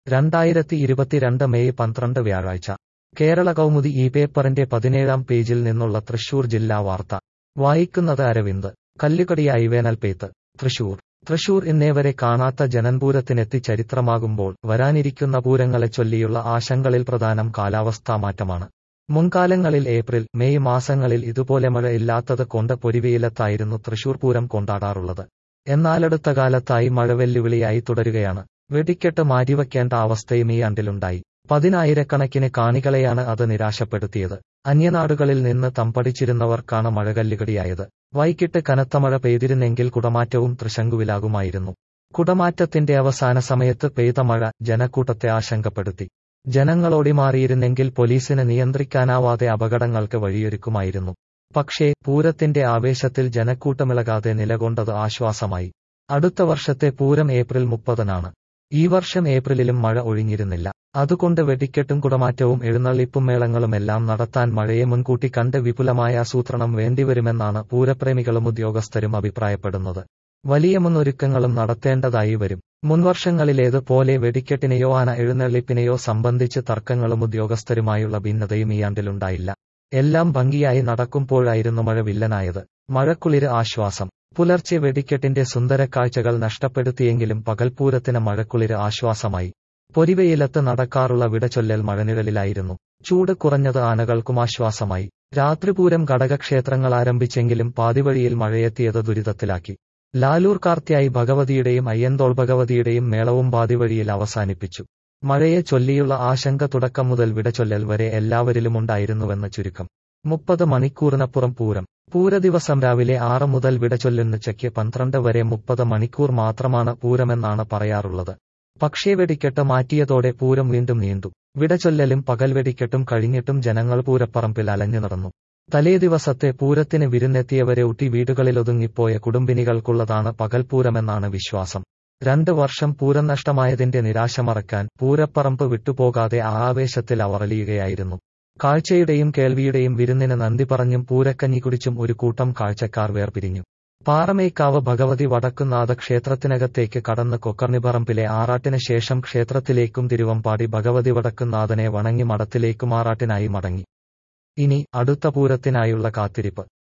രണ്ടായിരത്തി ഇരുപത്തിരണ്ട് മെയ് പന്ത്രണ്ട് വ്യാഴാഴ്ച കേരള കൗമുദി ഈ പേപ്പറിന്റെ പതിനേഴാം പേജിൽ നിന്നുള്ള തൃശൂർ ജില്ലാ വാർത്ത വായിക്കുന്നത് അരവിന്ദ് കല്ലുകടിയായി വേനൽപേത്ത് തൃശൂർ തൃശൂർ ഇന്നേവരെ കാണാത്ത ജനൻപൂരത്തിനെത്തി ചരിത്രമാകുമ്പോൾ വരാനിരിക്കുന്ന പൂരങ്ങളെ ചൊല്ലിയുള്ള ആശങ്കകളിൽ പ്രധാനം കാലാവസ്ഥാ മാറ്റമാണ് മുൻകാലങ്ങളിൽ ഏപ്രിൽ മെയ് മാസങ്ങളിൽ ഇതുപോലെ മഴ ഇല്ലാത്തത് കൊണ്ട് പൊരിവെയിലത്തായിരുന്നു തൃശൂർ പൂരം കൊണ്ടാടാറുള്ളത് എന്നാലടുത്ത കാലത്തായി മഴ വെല്ലുവിളിയായി തുടരുകയാണ് വെടിക്കെട്ട് മാറ്റിവെക്കേണ്ട അവസ്ഥയും ഈ ആണ്ടിലുണ്ടായി പതിനായിരക്കണക്കിന് കാണികളെയാണ് അത് നിരാശപ്പെടുത്തിയത് അന്യനാടുകളിൽ നിന്ന് തമ്പടിച്ചിരുന്നവർക്കാണ് മഴകല്ലുകടിയായത് വൈകിട്ട് കനത്ത മഴ പെയ്തിരുന്നെങ്കിൽ കുടമാറ്റവും തൃശങ്കുവിലാകുമായിരുന്നു കുടമാറ്റത്തിന്റെ അവസാന സമയത്ത് പെയ്ത മഴ ജനക്കൂട്ടത്തെ ആശങ്കപ്പെടുത്തി ജനങ്ങളോടി മാറിയിരുന്നെങ്കിൽ പോലീസിന് നിയന്ത്രിക്കാനാവാതെ അപകടങ്ങൾക്ക് വഴിയൊരുക്കുമായിരുന്നു പക്ഷേ പൂരത്തിന്റെ ആവേശത്തിൽ ജനക്കൂട്ടമിളകാതെ നിലകൊണ്ടത് ആശ്വാസമായി അടുത്ത വർഷത്തെ പൂരം ഏപ്രിൽ മുപ്പതിനാണ് ഈ വർഷം ഏപ്രിലിലും മഴ ഒഴിഞ്ഞിരുന്നില്ല അതുകൊണ്ട് വെടിക്കെട്ടും കുടമാറ്റവും എഴുന്നള്ളിപ്പും മേളങ്ങളുമെല്ലാം നടത്താൻ മഴയെ മുൻകൂട്ടി കണ്ട് വിപുലമായ ആസൂത്രണം വേണ്ടിവരുമെന്നാണ് പൂരപ്രേമികളും ഉദ്യോഗസ്ഥരും അഭിപ്രായപ്പെടുന്നത് വലിയ മുന്നൊരുക്കങ്ങളും നടത്തേണ്ടതായി വരും മുൻവർഷങ്ങളിലേതുപോലെ വെടിക്കെട്ടിനെയോ ആന എഴുന്നള്ളിപ്പിനെയോ സംബന്ധിച്ച് തർക്കങ്ങളും ഉദ്യോഗസ്ഥരുമായുള്ള ഭിന്നതയും ഈ ആണ്ടിലുണ്ടായില്ല എല്ലാം ഭംഗിയായി നടക്കുമ്പോഴായിരുന്നു മഴ വില്ലനായത് മഴക്കുളിര് ആശ്വാസം പുലർച്ചെ വെടിക്കെട്ടിന്റെ സുന്ദര കാഴ്ചകൾ നഷ്ടപ്പെടുത്തിയെങ്കിലും പകൽപൂരത്തിന് മഴക്കുളിര് ആശ്വാസമായി പൊരിവെയിലത്ത് നടക്കാറുള്ള വിടചൊല്ലൽ മഴനിഴലിലായിരുന്നു ചൂട് കുറഞ്ഞത് ആനകൾക്കും ആശ്വാസമായി രാത്രിപൂരം ഘടകക്ഷേത്രങ്ങൾ ആരംഭിച്ചെങ്കിലും പാതിവഴിയിൽ മഴയെത്തിയത് ദുരിതത്തിലാക്കി ലാലൂർ കാർത്തിയായി ഭഗവതിയുടെയും അയ്യന്തോൾ ഭഗവതിയുടെയും മേളവും പാതിവഴിയിൽ അവസാനിപ്പിച്ചു മഴയെ ചൊല്ലിയുള്ള ആശങ്ക തുടക്കം മുതൽ വിടചൊല്ലൽ വരെ എല്ലാവരിലും ഉണ്ടായിരുന്നുവെന്ന് ചുരുക്കം മുപ്പത് മണിക്കൂറിനപ്പുറം പൂരം പൂരദിവസം രാവിലെ ആറ് മുതൽ വിടചൊല്ലുന്നുച്ചയ്ക്ക് പന്ത്രണ്ട് വരെ മുപ്പത് മണിക്കൂർ മാത്രമാണ് പൂരമെന്നാണ് പറയാറുള്ളത് പക്ഷേ വെടിക്കെട്ട് മാറ്റിയതോടെ പൂരം വീണ്ടും നീണ്ടു വിടചൊല്ലലും പകൽ വെടിക്കെട്ടും കഴിഞ്ഞിട്ടും ജനങ്ങൾ പൂരപ്പറമ്പിൽ അലഞ്ഞു നടന്നു തലേ ദിവസത്തെ പൂരത്തിന് വിരുന്നെത്തിയവരെ ഊട്ടി വീടുകളിലൊതുങ്ങിപ്പോയ കുടുംബിനികൾക്കുള്ളതാണ് പകൽപൂരമെന്നാണ് വിശ്വാസം രണ്ട് വർഷം പൂരം നഷ്ടമായതിന്റെ നിരാശ മറക്കാൻ പൂരപ്പറമ്പ് വിട്ടുപോകാതെ ആ ആവേശത്തിൽ അവറലിയുകയായിരുന്നു കാഴ്ചയുടെയും കേൾവിയുടെയും വിരുന്നിന് നന്ദി പറഞ്ഞും പൂരക്കഞ്ഞി കുടിച്ചും ഒരു കൂട്ടം കാഴ്ചക്കാർ വേർപിരിഞ്ഞു പാറമേക്കാവ് ഭഗവതി വടക്കുന്നാഥ ക്ഷേത്രത്തിനകത്തേക്ക് കടന്ന് കൊക്കർണിപ്പറമ്പിലെ ആറാട്ടിന് ശേഷം ക്ഷേത്രത്തിലേക്കും തിരുവമ്പാടി ഭഗവതി വടക്കുന്നാഥനെ വണങ്ങി മഠത്തിലേക്കും ആറാട്ടിനായി മടങ്ങി ഇനി അടുത്ത പൂരത്തിനായുള്ള കാത്തിരിപ്പ്